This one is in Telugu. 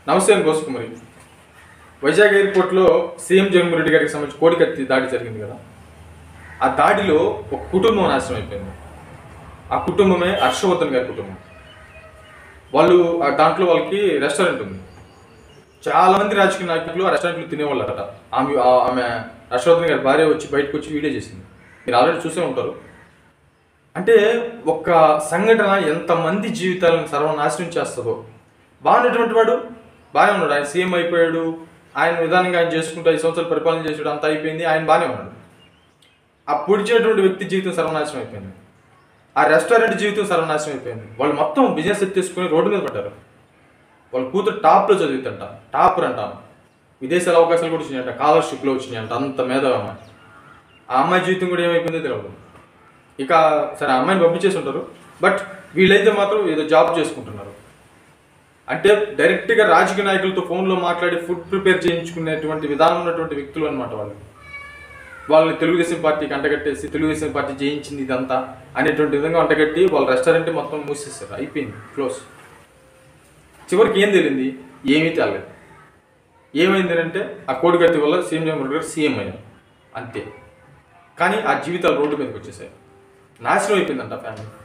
నమస్తే అని కుమారి వైజాగ్ ఎయిర్పోర్ట్లో సీఎం జగన్మోహన్ రెడ్డి గారికి సంబంధించి కోడికత్తి దాడి జరిగింది కదా ఆ దాడిలో ఒక కుటుంబం నాశనం అయిపోయింది ఆ కుటుంబమే హర్షవర్ధన్ గారి కుటుంబం వాళ్ళు ఆ దాంట్లో వాళ్ళకి రెస్టారెంట్ ఉంది చాలా మంది రాజకీయ నాయకులు ఆ రెస్టారెంట్లో తినేవాళ్ళట ఆమె ఆ- ఆమె హర్షవర్ధన్ గారి భార్య వచ్చి బయటకు వచ్చి వీడియో చేసింది మీరు ఆల్రెడీ చూసే ఉంటారు అంటే ఒక సంఘటన ఎంతమంది జీవితాలను సర్వనాశనం చేస్తుందో బాగున్నటువంటి వాడు బాగానే ఉన్నాడు ఆయన సీఎం అయిపోయాడు ఆయన విధానంగా ఆయన చేసుకుంటూ ఐదు సంవత్సరాలు పరిపాలన చేసాడు అంత అయిపోయింది ఆయన బాగానే ఉన్నాడు ఆ పొడిచినటువంటి వ్యక్తి జీవితం సర్వనాశనం అయిపోయింది ఆ రెస్టారెంట్ జీవితం సర్వనాశనం అయిపోయింది వాళ్ళు మొత్తం బిజినెస్ ఎత్తేసుకుని రోడ్డు మీద పడ్డారు వాళ్ళ కూతురు టాప్లో చదువుతుంట టాపర్ అంటాను విదేశాల అవకాశాలు కూడా వచ్చినాయంట స్కాలర్షిప్లో వచ్చినాయంట అంత మేధావి అమ్మాయి ఆ అమ్మాయి జీవితం కూడా ఏమైపోయిందో తెలియదు ఇక సరే ఆ అమ్మాయిని పంపించేసి ఉంటారు బట్ వీళ్ళైతే మాత్రం ఏదో జాబ్ చేసుకుంటున్నారు అంటే డైరెక్ట్గా రాజకీయ నాయకులతో ఫోన్లో మాట్లాడి ఫుడ్ ప్రిపేర్ చేయించుకునేటువంటి విధానం ఉన్నటువంటి వ్యక్తులు అనమాట వాళ్ళు వాళ్ళని తెలుగుదేశం పార్టీకి అంటగట్టేసి తెలుగుదేశం పార్టీ జయించింది ఇదంతా అనేటువంటి విధంగా అంటగట్టి వాళ్ళ రెస్టారెంట్ మొత్తం మూసేస్తారు అయిపోయింది క్లోజ్ చివరికి ఏం తెలియంది ఏమీ తేలేదు ఏమైంది అంటే ఆ కోడికత్తి వల్ల సీఎం జగన్మోహన్ గారు సీఎం అయ్యారు అంతే కానీ ఆ జీవితాలు రోడ్డు మీదకి వచ్చేసాయి నాశనం అయిపోయిందంట ఫ్యామిలీ